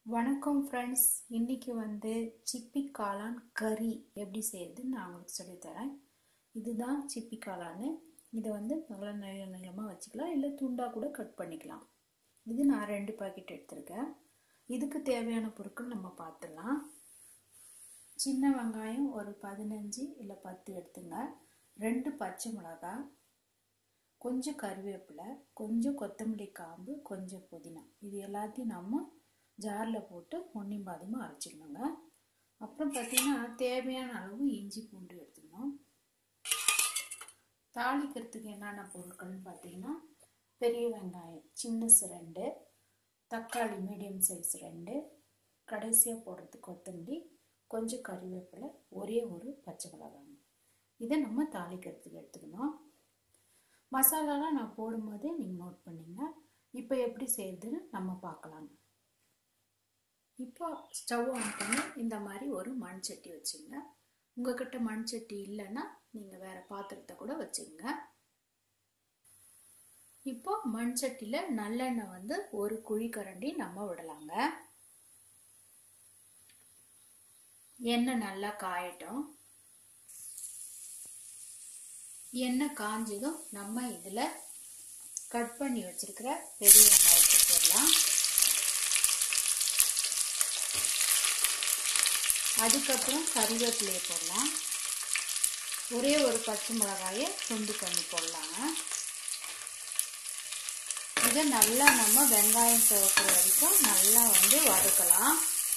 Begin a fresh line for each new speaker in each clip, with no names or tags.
வணக்கம் ஃப்ரெண்ட்ஸ் இன்னைக்கு வந்து சிப்பி காளான் கறி எப்படி செய்யறதுன்னு நான் உங்களுக்கு சொல்லித்தரேன் இதுதான் சிப்பி காளான் இதை வந்து நல்லா நீள நீளமாக வச்சுக்கலாம் இல்லை துண்டாக கூட கட் பண்ணிக்கலாம் இது நான் ரெண்டு பாக்கெட் எடுத்திருக்கேன் இதுக்கு தேவையான பொருட்கள் நம்ம பார்த்துடலாம் சின்ன வெங்காயம் ஒரு பதினஞ்சு இல்லை பத்து எடுத்துங்க ரெண்டு பச்சை மிளகாய் கொஞ்சம் கருவேப்பிலை கொஞ்சம் கொத்தமல்லி காம்பு கொஞ்சம் புதினா இது எல்லாத்தையும் நம்ம ஜாரில் போட்டு ஒன்றையும் பாதியமாக அரைச்சிக்கணுங்க அப்புறம் பார்த்திங்கன்னா தேவையான அளவு இஞ்சி பூண்டு எடுத்துக்கணும் தாளிக்கிறதுக்கு என்னென்ன பொருட்கள்னு பார்த்தீங்கன்னா பெரிய வெங்காயம் சின்னசு ரெண்டு தக்காளி மீடியம் சைஸ் ரெண்டு கடைசியாக போடுறதுக்கு கொத்தமல்லி கொஞ்சம் கறிவேப்பிலை ஒரே ஒரு பச்சை மிளகாங்க இதை நம்ம தாளிக்கிறதுக்கு எடுத்துக்கணும் மசாலாலாம் நான் போடும்போது நீங்கள் நோட் பண்ணிங்க இப்போ எப்படி செய்யுதுன்னு நம்ம பார்க்கலாங்க இப்போ ஸ்டவ் ஆன் பண்ணி இந்த மாதிரி ஒரு மண் சட்டி வச்சுங்க உங்ககிட்ட மண் சட்டி இல்லைன்னா நீங்கள் வேறு பாத்திரத்தை கூட வச்சுங்க இப்போ மண் சட்டியில் நல்லெண்ணெய் வந்து ஒரு குழி கரண்டி நம்ம விடலாங்க எண்ணெய் நல்லா காயட்டும் எண்ணெய் காஞ்சதும் நம்ம இதில் கட் பண்ணி வச்சிருக்கிற பெரிய வெங்காயத்தை போடலாம் அதுக்கப்புறம் கறிவேப்பிலையை போடலாம் ஒரே ஒரு பச்சை மிளகாயை துண்டு பண்ணி போடலாங்க இதை நல்லா நம்ம வெங்காயம் சிவக்கிற வரைக்கும் நல்லா வந்து வதக்கலாம்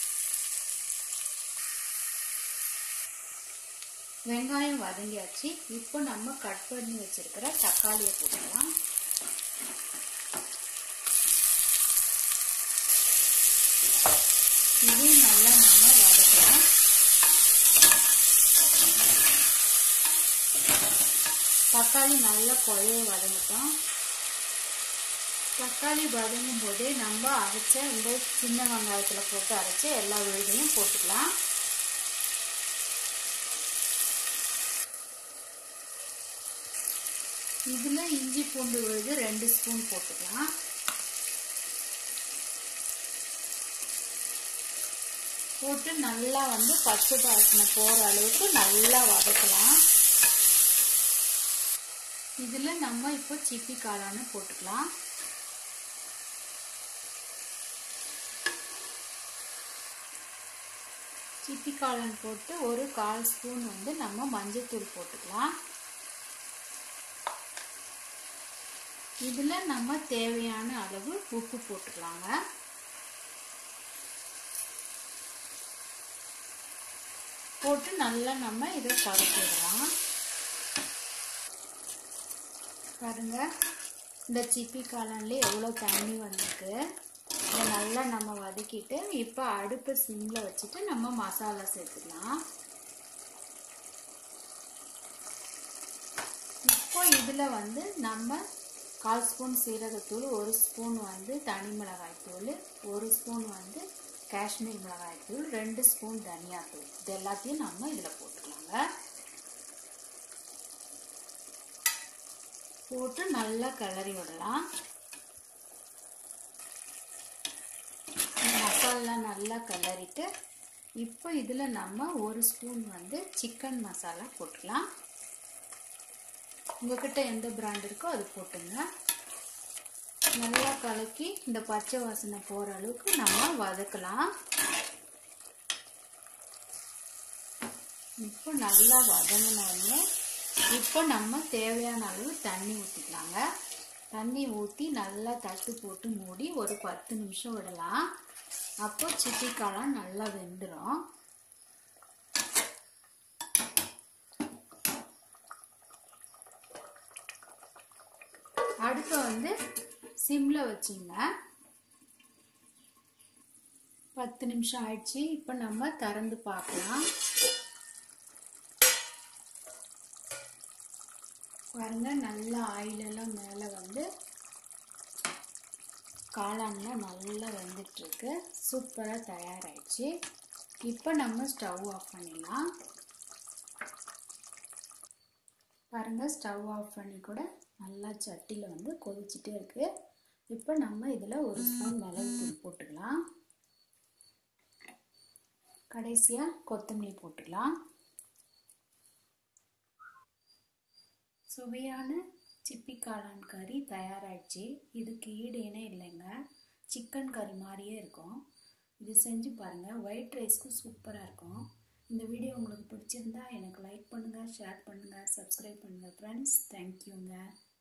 வெங்காயம் வதங்கியாச்சு இப்போ நம்ம கட் பண்ணி வச்சிருக்கிற தக்காளியை போடலாம் இதையும் நல்லா நம்ம வதக்கலாம் தக்காளி நல்லா குழைய வதங்கட்டும் தக்காளி வதங்கும் போதே நம்ம அரைச்ச இந்த சின்ன வெங்காயத்தில் போட்டு அரைச்ச எல்லா விழுதையும் போட்டுக்கலாம் இதில் இஞ்சி பூண்டு விழுது ரெண்டு ஸ்பூன் போட்டுக்கலாம் போட்டு நல்லா வந்து பச்சை பாசனை போகிற அளவுக்கு நல்லா வதக்கலாம் இதில் நம்ம இப்போ சிப்பி காளான்னு போட்டுக்கலாம் சிப்பி காளான் போட்டு ஒரு கால் ஸ்பூன் வந்து நம்ம மஞ்சத்தூள் போட்டுக்கலாம் இதில் நம்ம தேவையான அளவு உப்பு போட்டுக்கலாங்க போட்டு நல்லா நம்ம இதை கலக்கிடலாம் பாருங்க இந்த சிப்பி காளான்ல எவ்வளோ தண்ணி வந்திருக்கு இதை நல்லா நம்ம வதக்கிட்டு இப்போ அடுப்பு சிம்மில் வச்சுட்டு நம்ம மசாலா சேர்த்துக்கலாம் இப்போ இதில் வந்து நம்ம கால் ஸ்பூன் சீரகத்தூள் ஒரு ஸ்பூன் வந்து தனி மிளகாய்த்தூள் ஒரு ஸ்பூன் வந்து காஷ்மீர் மிளகாய்த்தூள் ரெண்டு ஸ்பூன் தனியாத்தூள் இது எல்லாத்தையும் நம்ம இதில் போட்டுக்கலாங்க போட்டு நல்லா கிளறி விடலாம் மசாலா நல்லா கிளறிட்டு இப்போ இதில் நம்ம ஒரு ஸ்பூன் வந்து சிக்கன் மசாலா போட்டுக்கலாம் உங்ககிட்ட எந்த பிராண்ட் இருக்கோ அது போட்டுங்க நல்லா கலக்கி இந்த பச்சை வாசனை போகிற அளவுக்கு நம்ம வதக்கலாம் இப்போ நல்லா வதங்கினோடனே இப்போ நம்ம தேவையான அளவு தண்ணி ஊற்றிக்கலாங்க தண்ணி ஊற்றி நல்லா தட்டு போட்டு மூடி ஒரு பத்து நிமிஷம் விடலாம் அப்போ சிட்டிக்காலாம் நல்லா வெந்துடும் அடுப்பை வந்து சிம்மில் வச்சுங்க பத்து நிமிஷம் ஆயிடுச்சு இப்போ நம்ம திறந்து பார்க்கலாம் பாருங்க நல்லா ஆயிலெல்லாம் மேலே வந்து காளான்லாம் நல்லா வெந்துட்டுருக்கு சூப்பராக தயாராகிடுச்சு இப்போ நம்ம ஸ்டவ் ஆஃப் பண்ணிடலாம் பாருங்கள் ஸ்டவ் ஆஃப் பண்ணி கூட நல்லா சட்டியில் வந்து கொதிச்சுட்டே இருக்குது இப்போ நம்ம இதில் ஒரு ஸ்பூன் மிளகுத்தூள் போட்டுக்கலாம் கடைசியாக கொத்தமல்லி போட்டுக்கலாம் சுவையான சிப்பி காளான் கறி தயாராகிடுச்சு இதுக்கு ஈடு இணை இல்லைங்க சிக்கன் கறி மாதிரியே இருக்கும் இது செஞ்சு பாருங்கள் ஒயிட் ரைஸ்க்கு சூப்பராக இருக்கும் இந்த வீடியோ உங்களுக்கு பிடிச்சிருந்தா எனக்கு லைக் பண்ணுங்கள் ஷேர் பண்ணுங்கள் சப்ஸ்கிரைப் பண்ணுங்கள் ஃப்ரெண்ட்ஸ் தேங்க்யூங்க